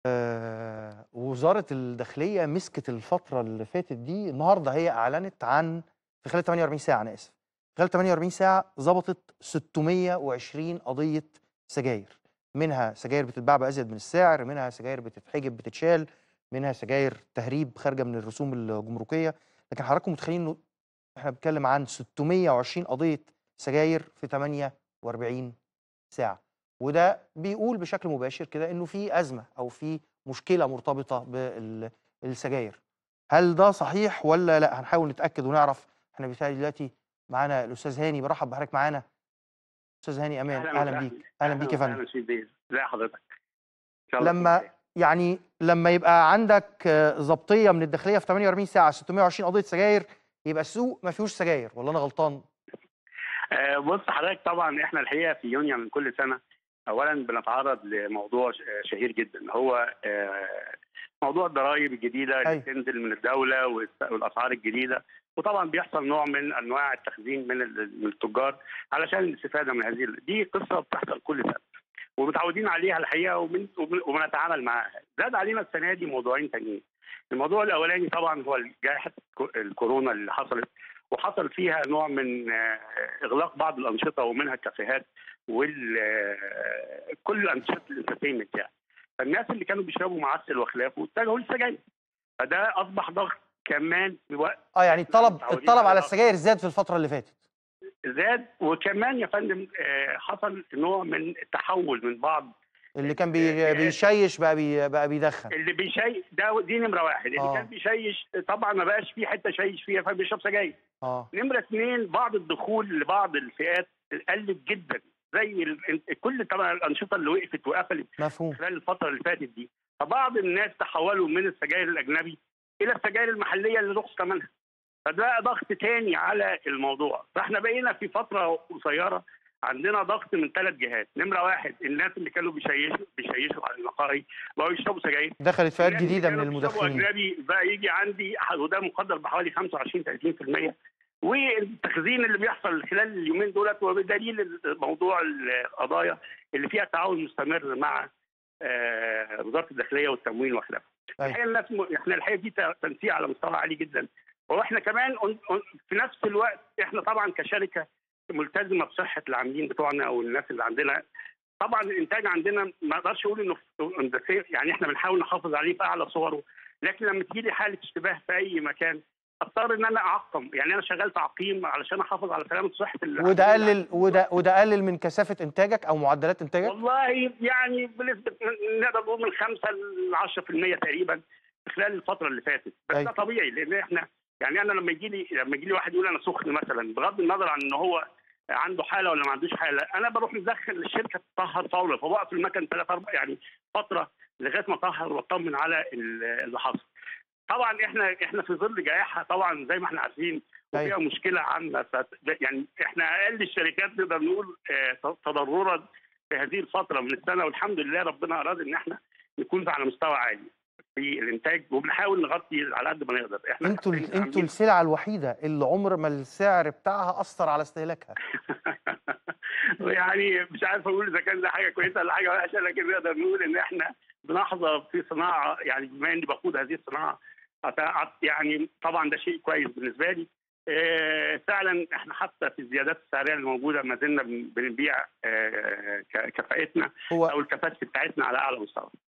آآ وزارة الداخلية مسكت الفترة اللي فاتت دي، النهارده هي أعلنت عن في خلال 48 ساعة أنا آسف، خلال 48 ساعة ضبطت 620 قضية سجاير، منها سجاير بتتباع بأزيد من السعر، منها سجاير بتتحجب بتتشال، منها سجاير تهريب خارجة من الرسوم الجمركية، لكن حضراتكم متخيلين إنه إحنا بنتكلم عن 620 قضية سجاير في 48 ساعة، وده بيقول بشكل مباشر كده إنه في أزمة أو في مشكلة مرتبطة بال السجاير، هل ده صحيح والّا لأ؟ هنحاول نتأكد ونعرف، إحنا بيتهيأ لي دلوقتي معانا الأستاذ هاني، بارحب بحضرتك معانا. أستاذ هاني أمان، أهلًا أهلًا وسهلًا، بيك، أهلًا بيك يا وسهلًا فندم. سيدي بيه، إزي حضرتك؟ إن شاء الله تكون لمّا بخير. يعني لمّا يبقى عندك ضبطية من الداخلية في 48 ساعة 620 قضية سجاير، يبقى السوق ما فيهوش سجاير والّا أنا غلطان؟ آآ بُص حضرتك طبعًا إحنا الحقيقة في يونيو من كل سنة، أولًا بنتعرض لموضوع ش شهير جدًا، هو آآ موضوع الضرايب الجديدة اللي أيوه. بتنزل من الدولة والس والأسعار الجديدة، وطبعًا بيحصل نوع من أنواع التخزين من ال من التجار علشان الاستفادة من هذه ال دي قصة بتحصل كل سنة، ومتعودين عليها الحقيقة وبن وبن وبنتعامل معاها، زاد علينا السنة دي موضوعين تانيين، الموضوع الأولاني طبعًا هو ال جائحة ك الكورونا اللي حصلت، وحصل فيها نوع من إغلاق بعض الأنشطة ومنها الكافيهات وال كل أنشطة الentertainment يعني، فالناس اللي كانوا بيشربوا معسل وخلافه اتجهوا للسجاير، فده أصبح ضغط كمان في وقت آه، يعني إحنا الطلب متعودين الطلب على على السجاير زاد في الفترة اللي فاتت. زاد وكمان يا فندم آآ حصل نوع من التحول من بعض اللي كان بي الجهات بيشيش بقى بي بقى بيدخن. اللي بيشي ده دي نمرة 1 اللي آه. كان بيشيش طبعًا ما بقاش في حتة يشيش فيها فبيشرب سجاير. آه. نمرة 2 بعض الدخول لبعض الفئات قلت جدًا، زي ال كل طبعًا الأنشطة اللي وقفت وقفلت مفهوم. خلال الفترة اللي فاتت دي، فبعض الناس تحولوا من السجاير الأجنبي إلى السجاير المحلية اللي رخص ثمنها، فده ضغط تاني على الموضوع، فإحنا بقينا في فترة قصيرة عندنا ضغط من 3 جهات، نمرة 1 الناس اللي كانوا بيشيشوا بيشيشوا على المقاهي بقوا يشربوا سجاير. دخلت فئات الناس اللي جديدة من كانوا بيشربوا المدخنين. أجنبي بقى ييجي عندي وده مقدر بحوالي 25 30% والتخزين اللي بيحصل خلال اليومين دولة وبدليل موضوع القضايا اللي فيها تعاون مستمر مع آآ وزارة الداخلية والتموين وخلافه. أيوه. الحقيقة الناس م إحنا الحقيقة دي ت تنسيق على مستوى عالي جدًا، وإحنا كمان أن أن في نفس الوقت إحنا طبعًا كشركة ملتزمة بصحة العاملين بتوعنا أو الناس اللي عندنا، طبعًا الإنتاج عندنا ما أقدرش أقول إنه ف يعني إحنا بنحاول نحافظ عليه في أعلى صوره، لكن لما تيجي لي حالة اشتباه في أي مكان أضطر إن أنا أعقّم، يعني أنا شغال تعقيم علشان أحافظ على سلامة صحة العاملين وده اللي قلل وده وده قلل من كثافة إنتاجك أو معدلات إنتاجك؟ والله يعني بنسبة نقدر نقول من 5 ل10% تقريبًا خلال الفترة اللي فاتت، بس أيوه. ده طبيعي لأن إحنا يعني أنا لما ييجي لي لما ييجي لي واحد يقول أنا سخن مثلًا بغض النظر عن إن هو عنده حالة والّا ما عندوش حالة، أنا باروح مدخّل الشركة تطهّر فورًا، فباقف المكن 3 4 يعني فترة لغاية ما أطهّر وأطمن على ال اللي حصل. طبعًا إحنا إحنا في ظل جائحة طبعًا زي ما إحنا عارفين وفيها أيوه. مشكلة عامة ف يعني إحنا أقل الشركات نقدر نقول آآ ت تضررًا في هذه الفترة من السنة والحمد لله ربنا أراد إن إحنا نكون على مستوى عالي في الإنتاج وبنحاول نغطي على قد ما نقدر. إحنا أنتم ال حاطين أنتم عاملين السلعة الوحيدة اللي عمر ما السعر بتاعها أثّر على استهلاكها. يعني مش عارف أقول إذا كان ده حاجة كويسة والّا حاجة وحشة، لكن نقدر نقول إن إحنا بنحظى في صناعة يعني بما إني باقود هذه الصناعة أت أت يعني طبعًا ده شيء كويس بالنسبة لي. آآ فعلًا إحنا حتى في الزيادات السعرية اللي موجودة ما زلنا بن بنبيع آآ ك كفاءتنا هو أو الكباسيتي بتاعتنا على أعلى مستوى.